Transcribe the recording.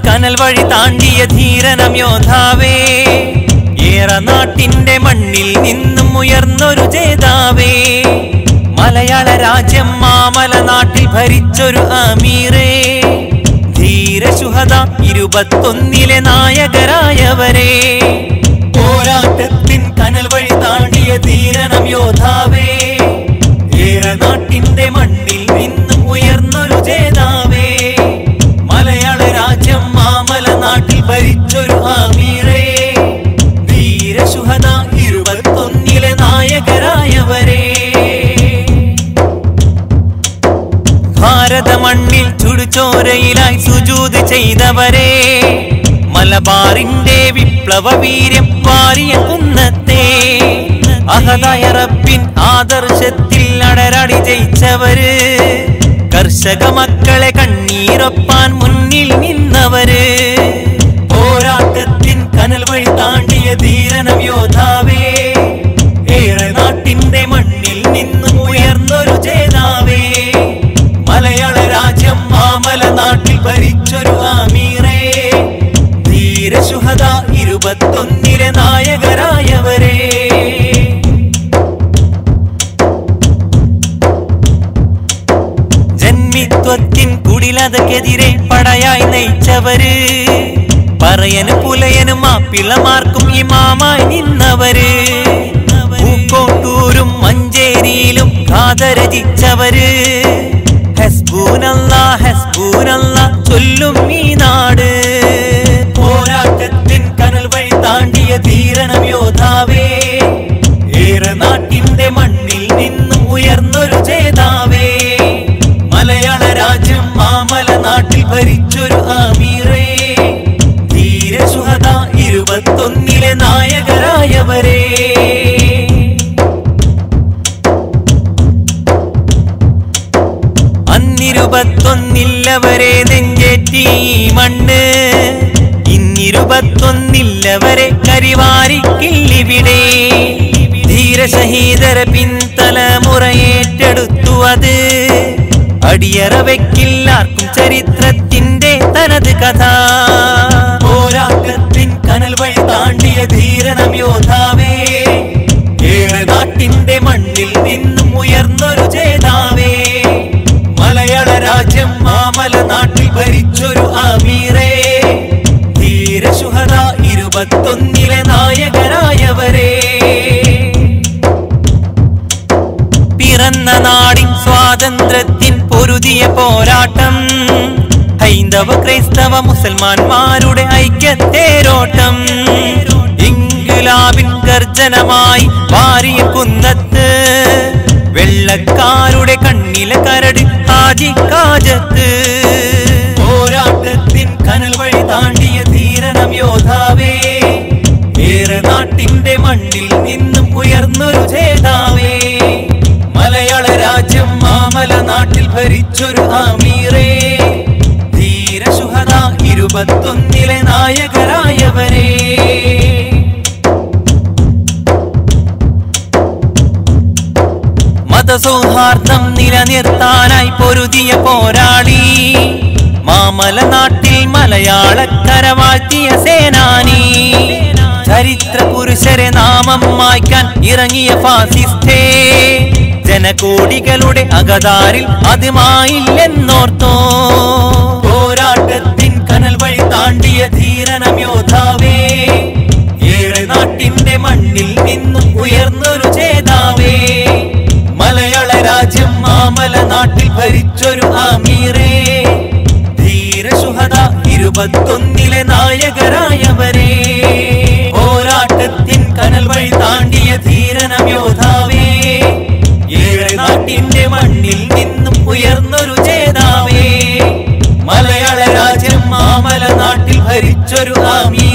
കനൽ വഴി താണ്ടിയ ധീരനം യോദ്ധാവേ ഏറെ നാട്ടിന്റെ മണ്ണിൽ നിന്നും ഉയർന്നൊരു ജേതാവേ മലയാള രാജ്യം മാമല നാട്ടിൽ ഭരിച്ചൊരു അമീറേ ധീരശുഹത ഇരുപത്തൊന്നിലെ നായകരായവരെ പോരാട്ടത്തിൻ കനൽ വഴി താണ്ടിയ ധീരനം യോദ്ധാവേ ഏറെ നാട്ടിന്റെ മണ്ണിൽ നിന്നും ഉയർന്നൊരു ജേതാവേ മലയാള രാജ്യം മാമല നാട്ടിൽ ഭരിച്ചൊരു അമീറേ ധീരശുഹത ഇരുപത്തൊന്നിലെ നായകരായവരെ ഭാരത മണ്ണിൽ ചുടുചോരയിലായി സുജൂത് ചെയ്തവരെ മലബാറിന്റെ വിപ്ലവ വീര്യം വാരിയ കുന്നത്തെ അഹദായ റബ്ബിൻ ആദർശത്തിൽ അടരടി ജയിച്ചവര് കർഷക മക്കളെ കണ്ണീരൊപ്പാൻ മുന്നിൽ നിന്നവര് പോരാട്ടത്തിൻ കനൽ വഴി താണ്ടിയ ധീരനം യോദ്ധാവേ ഏറെ നാട്ടിന്റെ മണ്ണിൽ നിന്നും ഉയർന്നൊരു ജേതാവേ മലയാള രാജ്യം മാമല നാട്ടിൽ ഭരിച്ചൊരു അമീറേ ധീരശുഹത ഇരുപത്തൊന്നിലെ നായകരായവരെ ജന്മിത്വത്തിൻ കുടിലതക്കെതിരെ പടയായി നയിച്ചവര് പറയനും പുലയനും മാപ്പിളമാർക്കും ഇമാമായി നിന്നവര് പൂക്കോട്ടൂരും മഞ്ചേരിയിലും കാതരചിച്ചവര് ഹസ്ബൂനല്ല ഹസ്ബൂനല്ല ചൊല്ലും ഈ നാട് പോരാട്ടത്തിൻ കനൽ വഴി താണ്ടിയ ധീരണം യോദ്ധാവേ ഏറെ നാട്ടിന്റെ മണ്ണിൽ നിന്നും ഉയർന്നൊരു ജേതാവേ മലയാള രാജ്യം മാമല നാട്ടിൽ ഭരിച്ചൊരു അമീറേ ധീരശുഹത ഇരുപത്തൊന്നിലെ നായകരായവരെ അന്നിരുപത്തൊന്നില്ലവരെ നെഞ്ചേറ്റി ഈ മണ്ണ് ഇന്നിരുപത്തൊന്നില്ലവരെ കരിവാരിക്കില്ലിവിടെ ധീരശഹീദര പിൻതലമുറ ഏറ്റെടുത്തു അത് അടിയറ വെക്കില്ലാർക്കും ചരിത്രത്തിന്റെ തനത് കഥ പോരാട്ടത്തിൻ കനൽ വഴി താണ്ടിയ ധീരണം യോദ്ധാവേ ഏറെ നാട്ടിന്റെ മണ്ണിൽ നിന്നും ഉയർന്നൊരു ജേതാവേ മലയാള രാജ്യം മാമല നാട്ടിൽ ഭരിച്ചൊരു അമീറേ ധീരശുഹത ഇരുപത്തൊന്നിലെ നായകരായവരെ പിറന്ന നാടിൻ സ്വാതന്ത്ര്യത്തിൻ പൊരുതിയ പോരാട്ടം ഹൈന്ദവ ക്രൈസ്തവ മുസൽമാന്മാരുടെ ഐക്യത്തേരോട്ടം ഇംഗുലാബിൻ ഗർജനമായി വാരിയ കുന്നത്ത് വെള്ളക്കാരുടെ കണ്ണിലെ കരട് ഹാജിക്കാജത്ത് പോരാട്ടത്തിൻ കനൽ വഴി താണ്ടിയ ധീരനം യോദ്ധാവേ ഏറെ നാട്ടിന്റെ മണ്ണിൽ നിന്നും ഉയർന്നൊരു ജേതാവേ മലയാള രാജ്യം മാമല നാട്ടിൽ ഭരിച്ചൊരു അമീറേ ധീരശുഹത ഇരുപത്തൊന്നിലെ നായകരായവരെ മതസൗഹാർദ്ദം നിലനിർത്താനായി പൊരുതിയ പോരാളി മാമല നാട്ടിൽ മലയാളക്കര വാഴ്ത്തിയ സേനാനി ചരിത്ര പുരുഷരെ നാമം മായ്ക്കാൻ ഇറങ്ങിയ ഫാസിസ്റ്റേ ജനകോടികളുടെ അകതാരിൽ അതുമായില്ലെന്നോർത്തോ പോരാട്ടത്തിൻ കനൽ വഴി താണ്ടിയ ധീരനം യോദ്ധാവേ ഏറെ നാട്ടിന്റെ മണ്ണിൽ നിന്നും ഉയർന്നൊരു ജേതാവേ മലയാള രാജ്യം മാമല നാട്ടിൽ ഭരിച്ചൊരു അമീറേ ധീരശുഹത ഇരുപത്തൊന്നിലെ നായകരായവരെ പോരാട്ടത്തിൻ കനൽ വഴി താണ്ടിയ ധീരനം യോദ്ധാവേ ഏറെ നാട്ടിന്റെ മണ്ണിൽ നിന്നും ഉയർന്നൊരു ജേതാവേ മലയാള രാജ്യം മാമല നാട്ടിൽ ഭരിച്ചൊരു ആമീ